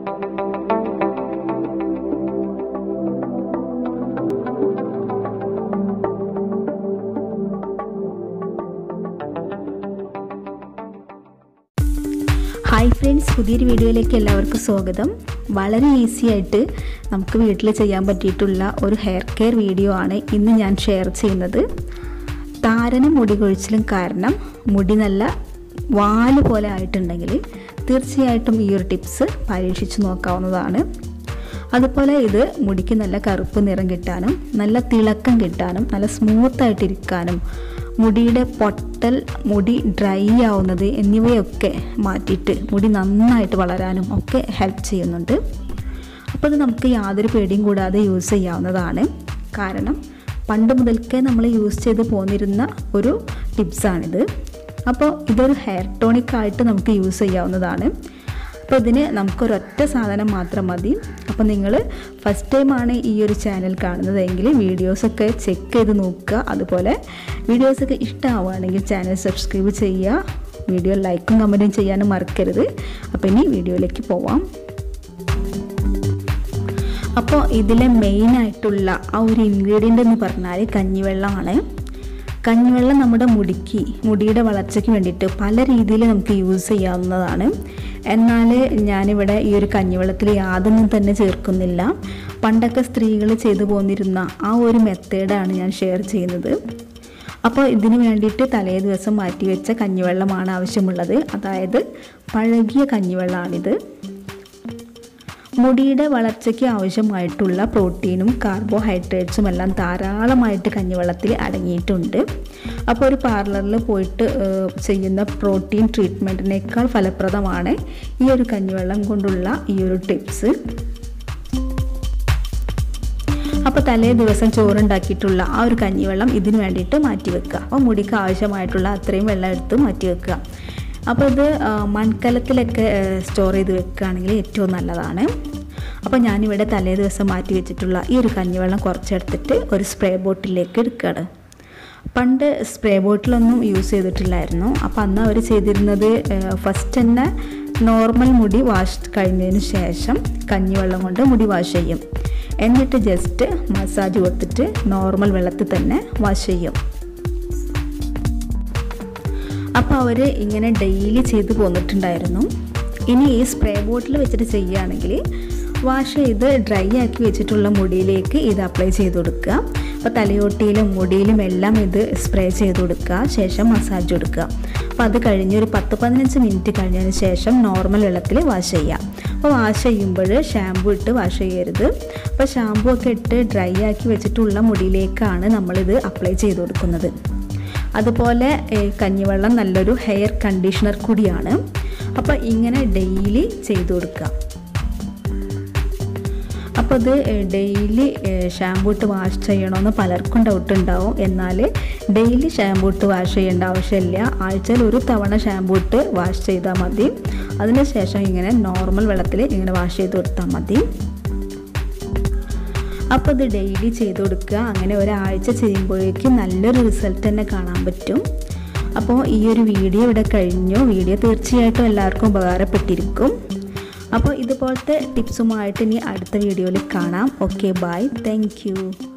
hi friends പുതിയൊരു വീഡിയോയിലേക്ക് എല്ലാവർക്കും സ്വാഗതം വളരെ ഈസി ആയിട്ട് നമുക്ക് വീട്ടിൽ ചെയ്യാൻ പറ്റിയിട്ടുള്ള ഒരു ഹെയർ കെയർ വീഡിയോ ആണ് ഇന്ന് ഞാൻ ഷെയർ ചെയ്യുന്നത് താരനും മുടി കൊഴിച്ചിലും കാരണം മുടി നല്ല വാല് പോലെ ആയിട്ടുണ്ടെങ്കിൽ തീർച്ചയായിട്ടും ഈ ഒരു ടിപ്സ് പരീക്ഷിച്ച് നോക്കാവുന്നതാണ് അതുപോലെ ഇത് മുടിക്ക് നല്ല കറുപ്പ് നിറം കിട്ടാനും നല്ല തിളക്കം കിട്ടാനും നല്ല സ്മൂത്തായിട്ടിരിക്കാനും മുടിയുടെ പൊട്ടൽ മുടി ഡ്രൈ ആവുന്നത് എന്നിവയൊക്കെ മാറ്റിയിട്ട് മുടി നന്നായിട്ട് വളരാനും ഒക്കെ ഹെൽപ്പ് ചെയ്യുന്നുണ്ട് അപ്പോൾ ഇത് നമുക്ക് യാതൊരു പേടിയും കൂടാതെ യൂസ് ചെയ്യാവുന്നതാണ് കാരണം പണ്ട് മുതൽക്കേ നമ്മൾ യൂസ് ചെയ്ത് പോന്നിരുന്ന ഒരു ടിപ്സാണിത് അപ്പോൾ ഇതൊരു ഹെയർ ടോണിക് ആയിട്ട് നമുക്ക് യൂസ് ചെയ്യാവുന്നതാണ് അപ്പോൾ ഇതിന് നമുക്കൊരൊറ്റ സാധനം മാത്രം മതി അപ്പോൾ നിങ്ങൾ ഫസ്റ്റ് ടൈമാണ് ഈ ഒരു ചാനൽ കാണുന്നതെങ്കിൽ വീഡിയോസൊക്കെ ചെക്ക് ചെയ്ത് നോക്കുക അതുപോലെ വീഡിയോസൊക്കെ ഇഷ്ടമാവുകയാണെങ്കിൽ ചാനൽ സബ്സ്ക്രൈബ് ചെയ്യുക വീഡിയോ ലൈക്കും കമൻറ്റും ചെയ്യാനും മറക്കരുത് അപ്പോൾ ഇനി വീഡിയോയിലേക്ക് പോവാം അപ്പോൾ ഇതിലെ മെയിനായിട്ടുള്ള ആ ഒരു ഇൻഗ്രീഡിയൻ്റ് എന്ന് പറഞ്ഞാൽ കഞ്ഞിവെള്ളമാണ് കഞ്ഞിവെള്ളം നമ്മുടെ മുടിക്ക് മുടിയുടെ വളർച്ചയ്ക്ക് വേണ്ടിയിട്ട് പല രീതിയിൽ നമുക്ക് യൂസ് ചെയ്യാവുന്നതാണ് എന്നാൽ ഞാനിവിടെ ഈ ഒരു കഞ്ഞിവെള്ളത്തിൽ യാതൊന്നും തന്നെ ചേർക്കുന്നില്ല പണ്ടൊക്കെ സ്ത്രീകൾ ചെയ്തു പോന്നിരുന്ന ആ ഒരു മെത്തേഡാണ് ഞാൻ ഷെയർ ചെയ്യുന്നത് അപ്പോൾ ഇതിന് വേണ്ടിയിട്ട് തലേ ദിവസം മാറ്റി വെച്ച കഞ്ഞിവെള്ളമാണ് ആവശ്യമുള്ളത് അതായത് പഴകിയ കഞ്ഞിവെള്ളമാണിത് മുടിയുടെ വളർച്ചയ്ക്ക് ആവശ്യമായിട്ടുള്ള പ്രോട്ടീനും കാർബോഹൈഡ്രേറ്റ്സും എല്ലാം ധാരാളമായിട്ട് കഞ്ഞിവെള്ളത്തിൽ അടങ്ങിയിട്ടുണ്ട് അപ്പോൾ ഒരു പാർലറിൽ പോയിട്ട് ചെയ്യുന്ന പ്രോട്ടീൻ ട്രീറ്റ്മെൻറ്റിനേക്കാൾ ഫലപ്രദമാണ് ഈ ഒരു കഞ്ഞിവെള്ളം കൊണ്ടുള്ള ഈ ഒരു ടിപ്സ് അപ്പോൾ തലേ ദിവസം ചോറുണ്ടാക്കിയിട്ടുള്ള ആ ഒരു കഞ്ഞിവെള്ളം ഇതിന് വേണ്ടിയിട്ട് മാറ്റി വെക്കുക അപ്പോൾ മുടിക്ക് ആവശ്യമായിട്ടുള്ള അത്രയും വെള്ളം എടുത്ത് മാറ്റി വെക്കുക അപ്പോൾ ഇത് മൺകലത്തിലൊക്കെ സ്റ്റോർ ചെയ്ത് വെക്കുകയാണെങ്കിൽ ഏറ്റവും നല്ലതാണ് അപ്പോൾ ഞാനിവിടെ തലേ ദിവസം മാറ്റി വെച്ചിട്ടുള്ള ഈ ഒരു കഞ്ഞിവെള്ളം കുറച്ചെടുത്തിട്ട് ഒരു സ്പ്രേ ബോട്ടിലേക്ക് എടുക്കുകയാണ് പണ്ട് സ്പ്രേ ബോട്ടിലൊന്നും യൂസ് ചെയ്തിട്ടില്ലായിരുന്നു അപ്പോൾ അന്ന് അവർ ചെയ്തിരുന്നത് ഫസ്റ്റ് തന്നെ നോർമൽ മുടി വാഷ് കഴിഞ്ഞതിന് ശേഷം കഞ്ഞിവെള്ളം കൊണ്ട് മുടി വാഷ് ചെയ്യും എന്നിട്ട് ജസ്റ്റ് മസാജ് കൊടുത്തിട്ട് നോർമൽ വെള്ളത്തിൽ തന്നെ വാഷ് ചെയ്യും അപ്പോൾ അവർ ഇങ്ങനെ ഡെയിലി ചെയ്ത് പോന്നിട്ടുണ്ടായിരുന്നു ഇനി ഈ സ്പ്രേ ബോട്ടിൽ വെച്ചിട്ട് ചെയ്യുകയാണെങ്കിൽ വാഷ് ചെയ്ത് ഡ്രൈ ആക്കി വെച്ചിട്ടുള്ള മുടിയിലേക്ക് ഇത് അപ്ലൈ ചെയ്ത് കൊടുക്കുക അപ്പോൾ തലയോട്ടിയിലും മുടിയിലും എല്ലാം ഇത് സ്പ്രേ ചെയ്ത് കൊടുക്കുക ശേഷം മസാജ് കൊടുക്കുക അപ്പോൾ അത് കഴിഞ്ഞ് ഒരു പത്ത് പതിനഞ്ച് മിനിറ്റ് കഴിഞ്ഞതിന് ശേഷം നോർമൽ വെള്ളത്തിൽ വാഷ് ചെയ്യാം അപ്പോൾ വാഷ് ചെയ്യുമ്പോൾ ഷാമ്പു ഇട്ട് വാഷ് ചെയ്യരുത് അപ്പോൾ ഷാമ്പു ഒക്കെ ഇട്ട് ഡ്രൈ ആക്കി വെച്ചിട്ടുള്ള മുടിയിലേക്കാണ് നമ്മളിത് അപ്ലൈ ചെയ്ത് കൊടുക്കുന്നത് അതുപോലെ കഞ്ഞിവെള്ളം നല്ലൊരു ഹെയർ കണ്ടീഷണർ കൂടിയാണ് അപ്പോൾ ഇങ്ങനെ ഡെയിലി ചെയ്തു കൊടുക്കുക അപ്പോൾ ഇത് ഡെയിലി ഷാമ്പൂ ഇട്ട് വാഷ് ചെയ്യണമെന്ന് പലർക്കും ഡൗട്ട് ഉണ്ടാവും എന്നാൽ ഡെയിലി ഷാമ്പൂ ഇട്ട് വാഷ് ചെയ്യേണ്ട ആവശ്യമില്ല ആഴ്ചയിൽ ഒരു തവണ ഷാമ്പൂ ഇട്ട് വാഷ് ചെയ്താൽ മതി അതിനുശേഷം ഇങ്ങനെ നോർമൽ വെള്ളത്തിൽ ഇങ്ങനെ വാഷ് ചെയ്ത് കൊടുത്താൽ മതി അപ്പോൾ ഇത് ഡെയിലി ചെയ്ത് കൊടുക്കുക അങ്ങനെ ഒരാഴ്ച ചെയ്യുമ്പോഴേക്കും നല്ലൊരു റിസൾട്ട് തന്നെ കാണാൻ പറ്റും അപ്പോൾ ഈ ഒരു വീഡിയോ ഇവിടെ കഴിഞ്ഞു വീഡിയോ തീർച്ചയായിട്ടും എല്ലാവർക്കും ഉപകാരപ്പെട്ടിരിക്കും അപ്പോൾ ഇതുപോലത്തെ ടിപ്സുമായിട്ട് ഇനി അടുത്ത വീഡിയോയിൽ കാണാം ഓക്കെ ബൈ താങ്ക്